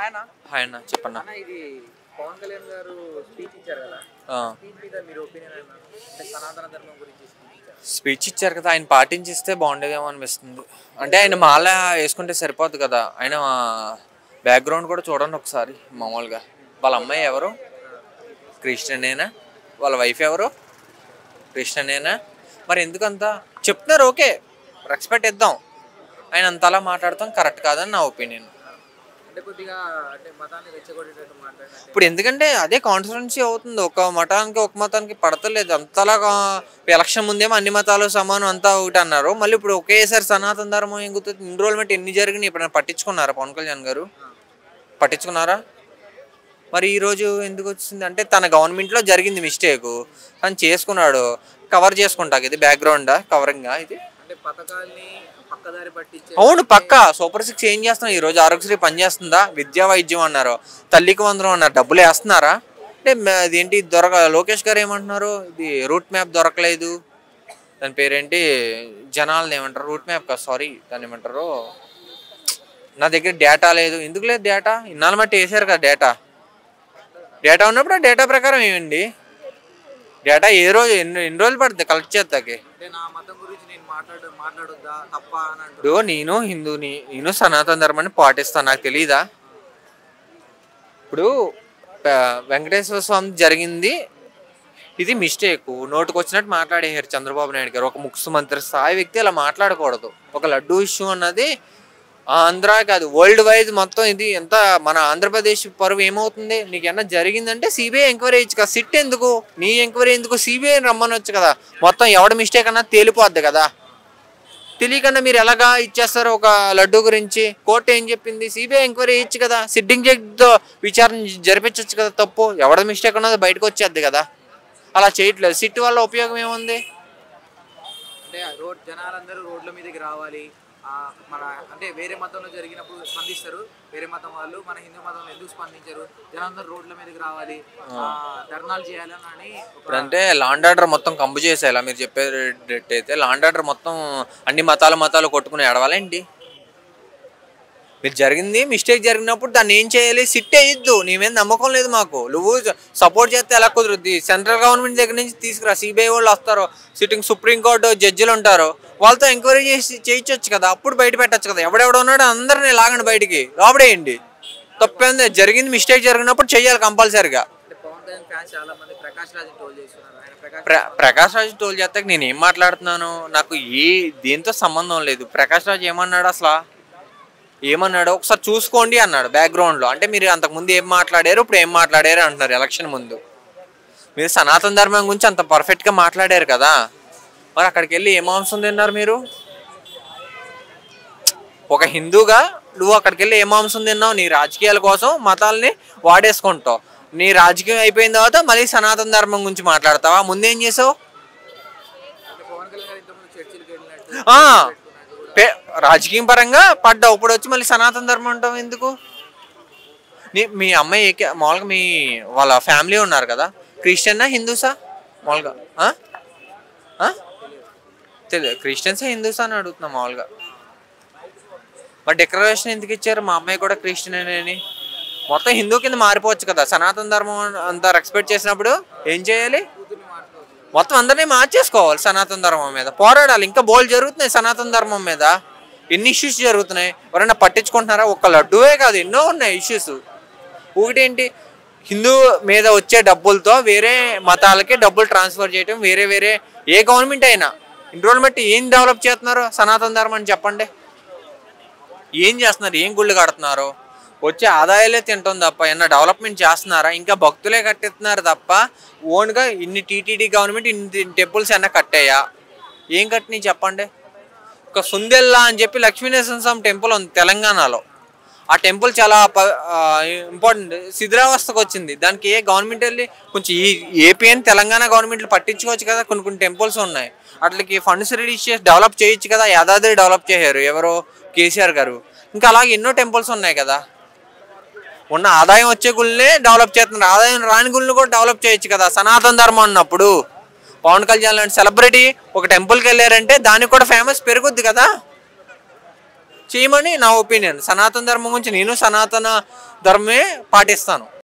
ఆయన హాయ్ అన్న చెప్పన్న అన్న ఇది పవన్ కళ్యాణ్ గారు స్పీచ్ ఇచ్చారు కదా ఆ, స్పీచ్ మీద మీరు ఒపీనియన్ అన్న అంటే సనాతన ధర్మం గురించి స్పీచ్ ఇచ్చారు స్పీచ్ ఇచ్చారు కదా ఆయన పాటించిస్తే బాగుండేదేమో అనిపిస్తుంది అంటే ఆయన మాల వేసుకుంటే సరిపోదు కదా ఆయన బ్యాక్గ్రౌండ్ కూడా చూడండి ఒకసారి మామూలుగా వాళ్ళ అమ్మాయి ఎవరు క్రిస్టియనేనా వాళ్ళ వైఫ్ ఎవరు క్రిస్టియనేనా మరి ఎందుకంత చెప్తున్నారు ఓకే రెస్పెక్ట్ ఇద్దాం ఆయన అంతలా మాట్లాడతాం కరెక్ట్ కాదని నా ఒపీనియన్ అంటే కొద్దిగా అంటే మతాన్ని రెచ్చగొట్టేటట్టు మాట్లాడినట్టు ఇప్పుడు ఎందుకంటే అదే కాన్స్టిట్యున్సీ అవుతుంది ఒక మతానికి ఒక మతానికి పడతలేదు అంతలా ఎలక్షన్ ముందేమో అన్ని మతాలు సమానం అంతా ఒకటి అన్నారు మళ్ళీ ఇప్పుడు ఒకేసారి సనాతన ధర్మం ఎంగుతుంది ఎన్రోల్మెంట్ ఎన్ని జరిగినాయి ఇప్పుడు పట్టించుకున్నారా పవన్ కళ్యాణ్ గారు పట్టించుకున్నారా మరి ఈరోజు ఎందుకు వచ్చింది అంటే తన గవర్నమెంట్లో జరిగింది మిస్టేక్ తను చేసుకున్నాడు కవర్ చేసుకుంటాక ఇది బ్యాక్గ్రౌండా కవరింగా ఇది అంటే పథకాల్ని పక్కదారి పట్టించే అవును పక్క సూపర్ సిక్స్ ఏం చేస్తున్నాం ఈ రోజు ఆరోగ్యశ్రీ పనిచేస్తుందా విద్యా వైద్యం అన్నారు తల్లికి వందరం అన్నారు డబ్బులు వేస్తున్నారా అంటే మ- అదేంటి దొరక లోకేష్ గారు ఏమంటున్నారు ఇది రూట్ మ్యాప్ దొరకలేదు దాని పేరేంటి జనాలను ఏమంటారు రూట్ మ్యాప్ కాదు సారీ దాన్ని ఏమంటారు నా దగ్గర డేటా లేదు ఎందుకు లేదు డేటా ఇన్నాళ్ళ మట్టి వేసారు కదా డేటా డేటా ఉన్నప్పుడు ఆ డేటా ప్రకారం ఏమండి డేటా ఏ రోజు ఎన్ని ఎన్ని రోజులు పడుతుంది కలెక్ట్ చేస్తాకి అంటే నా మతం గురించి నేను మాట్లాడ మాట్లాడొద్దా తప్ప అని అంటారు ఇప్పుడు నేను హిందూని నేను సనాతన ధర్మాన్ని పాటిస్తాను నాకు తెలియదా ఇప్పుడు ప- వెంకటేశ్వర స్వామి జరిగింది ఇది మిస్టేక్ నోటుకు వచ్చినట్టు మాట్లాడేశారు చంద్రబాబు నాయుడు గారు ఒక ముఖ్యమంత్రి స్థాయి వ్యక్తి అలా మాట్లాడకూడదు ఒక లడ్డు ఇష్యూ అన్నది ఆంధ్ర కాదు వరల్డ్ వైజ్ మొత్తం ఇది ఎంత మన ఆంధ్రప్రదేశ్ పరువు ఏమవుతుంది నీకు ఏమన్నా జరిగిందంటే సిబిఐ ఎంక్వైరీ ఇచ్చు కదా సిట్ ఎందుకు నీ ఎంక్వైరీ ఎందుకు సిబిఐ రమ్మనొచ్చు కదా మొత్తం ఎవడ మిస్టేక్ అన్నా తేలిపోద్ది కదా తెలియకుండా మీరు ఎలాగా ఇచ్చేస్తారు ఒక లడ్డు గురించి కోర్టు ఏం చెప్పింది సిబిఐ ఎంక్వైరీ ఇచ్చు కదా సిట్టింగ్ జడ్జితో విచారణ జరిపించవచ్చు కదా తప్పు ఎవడ మిస్టేక్ ఉన్నది బయటకు వచ్చేద్ది కదా అలా చేయట్లేదు సిట్ వల్ల ఉపయోగం ఏముంది అంటే రోడ్ జనాలందరూ రోడ్ల మీదకి రావాలి ఆ, మన అంటే వేరే మతంలో జరిగినప్పుడు స్పందిస్తారు వేరే మతం వాళ్ళు మన హిందూ మతంలో ఎందుకు స్పందించరు జనాలందరూ రోడ్ల మీదకి రావాలి ఆ, ధర్నాలు చేయాలని అని ఒక ఇప్పుడు అంటే లాండ్ ఆర్డర్ మొత్తం కంపు చేసేలా మీరు చెప్పేటట్టయితే లాండ్ ఆర్డర్ మొత్తం అన్ని మతాలు మతాలు కొట్టుకుని ఏడవాలేంటి మీరు జరిగింది మిస్టేక్ జరిగినప్పుడు దాన్ని ఏం చేయాలి సిట్ వేయద్దు నీ మీద నమ్మకం లేదు మాకు నువ్వు సపోర్ట్ చేస్తే ఎలా కుదురుద్ది సెంట్రల్ గవర్నమెంట్ దగ్గర నుంచి తీసుకురా సిబిఐ వాళ్ళు వస్తారు సిట్టింగ్ సుప్రీంకోర్టు జడ్జిలు ఉంటారు వాళ్ళతో ఎంక్వైరీ చేసి చేయించవచ్చు కదా అప్పుడు బయట పెట్టచ్చు కదా ఎవడెవడ ఉన్నాడో అందరినీ లాగండి బయటికి లోపడేయండి తప్పేంది జరిగింది మిస్టేక్ జరిగినప్పుడు చెయ్యాలి కంపల్సరిగా అంటే పవన్ కళ్యాణ్ ఫ్యాన్స్ చాలా మంది ప్రకాష్ రాజ్ ట్రోల్ చేస్తున్నారు ఆయన ప్రకాష్ ప్ర ప్రకాష్ రాజ్ టోల్ చేస్తాక నేను ఏం మాట్లాడుతున్నాను నాకు ఏ దేంతో సంబంధం లేదు ప్రకాష్ రాజ్ ఏమన్నాడు అసలు ఏమన్నాడు ఒకసారి చూసుకోండి అన్నాడు బ్యాక్గ్రౌండ్లో అంటే మీరు అంతకుముందు ఏం మాట్లాడారు ఇప్పుడు ఏం మాట్లాడారు అంటున్నారు ఎలక్షన్ ముందు మీరు సనాతన ధర్మం గురించి అంత పర్ఫెక్ట్గా మాట్లాడారు కదా మరి అక్కడికి వెళ్ళి ఏం మాంసం తిన్నారు మీరు ఒక హిందూగా నువ్వు అక్కడికి వెళ్ళి ఏ మాంసం తిన్నావు నీ రాజకీయాల కోసం మతాల్ని వాడేసుకుంటావు నీ రాజకీయం అయిపోయిన తర్వాత మళ్ళీ సనాతన ధర్మం గురించి మాట్లాడతావా ముందేం చేసావు అంటే పవన్ కళ్యాణ్ గారు ఇంతకుముందు చర్చిలకు వెళ్ళినట్టు ఆ, పే- రాజకీయం పరంగా పడ్డావు ఇప్పుడు వచ్చి మళ్ళీ సనాతన ధర్మం అంటావు ఎందుకు నీ మీ అమ్మాయి ఏ కే- మామూలుగా మీ వాళ్ళ ఫ్యామిలీ ఉన్నారు కదా క్రిస్టియన్నా హిందూసా మామూలుగా ఆ? ఆ? తెలియదు క్రిస్టియన్సా హిందూసా అని అడుగుతున్నా మామూలుగా మరి డిక్లరేషన్ ఎందుకు ఇచ్చారు మా అమ్మాయి కూడా క్రిస్టియన్ అని మొత్తం హిందూ కింద మారిపోవచ్చు కదా సనాతన ధర్మం అంతా రెస్పెక్ట్ చేసినప్పుడు ఏం చేయాలి కూతుర్ని మాట్లాడుకోవచ్చు మొత్తం అందరినీ మార్చేసుకోవాలి సనాతన ధర్మం మీద పోరాడాలి ఇంకా బోల్ జరుగుతున్నాయి సనాతన ధర్మం మీద ఎన్ని ఇష్యూస్ జరుగుతున్నాయి ఎవరైనా పట్టించుకుంటున్నారా ఒక్క లడ్డువే కాదు ఎన్నో ఉన్నాయి ఇష్యూస్ ఒకటేంటి హిందూ మీద వచ్చే డబ్బులతో వేరే మతాలకి డబ్బులు ట్రాన్స్ఫర్ చేయటం వేరే వేరే ఏ గవర్నమెంట్ అయినా ఎన్రోల్మెంట్ ఏం డెవలప్ చేస్తున్నారు సనాతన ధర్మం అని చెప్పండి ఏం చేస్తున్నారు ఏం గుళ్ళు కడుతున్నారు వచ్చే ఆదాయాలే తింటాం తప్ప ఏమన్నా డెవలప్మెంట్ చేస్తున్నారా ఇంకా భక్తులే కట్టిస్తున్నారు తప్ప ఓన్గా ఇన్ని టీటీడీ గవర్నమెంట్ ఇన్ని టెంపుల్స్ ఏమన్నా కట్టాయా ఏం కట్టినాయి చెప్పండి ఒక సుందెల్లా అని చెప్పి లక్ష్మీనరసింహ స్వామి టెంపుల్ ఉంది తెలంగాణలో ఆ టెంపుల్ చాలా ఇంపార్టెంట్ శిథిరావస్థకు వచ్చింది దానికి ఏ గవర్నమెంట్ వెళ్ళి కొంచెం ఈ ఏపీ అని తెలంగాణ గవర్నమెంట్లు పట్టించుకోవచ్చు కదా కొన్ని కొన్ని టెంపుల్స్ ఉన్నాయి అట్లకి ఫండ్స్ రిలీజ్ చేసి డెవలప్ చేయొచ్చు కదా యాదాద్రి డెవలప్ చేశారు ఎవరో కేసీఆర్ గారు ఇంకా అలాగే ఎన్నో టెంపుల్స్ ఉన్నాయి కదా ఉన్న ఆదాయం వచ్చే గుళ్ళనే డెవలప్ చేస్తున్నారు ఆదాయం రాని గుళ్ళని కూడా డెవలప్ చేయొచ్చు కదా సనాతన ధర్మం అన్నప్పుడు పవన్ కళ్యాణ్ లాంటి సెలబ్రిటీ ఒక టెంపుల్కి వెళ్ళారంటే దానికి కూడా ఫేమస్ పెరుగుద్ది కదా చేయమని నా ఒపీనియన్ సనాతన ధర్మం గురించి నేను సనాతన ధర్మమే పాటిస్తాను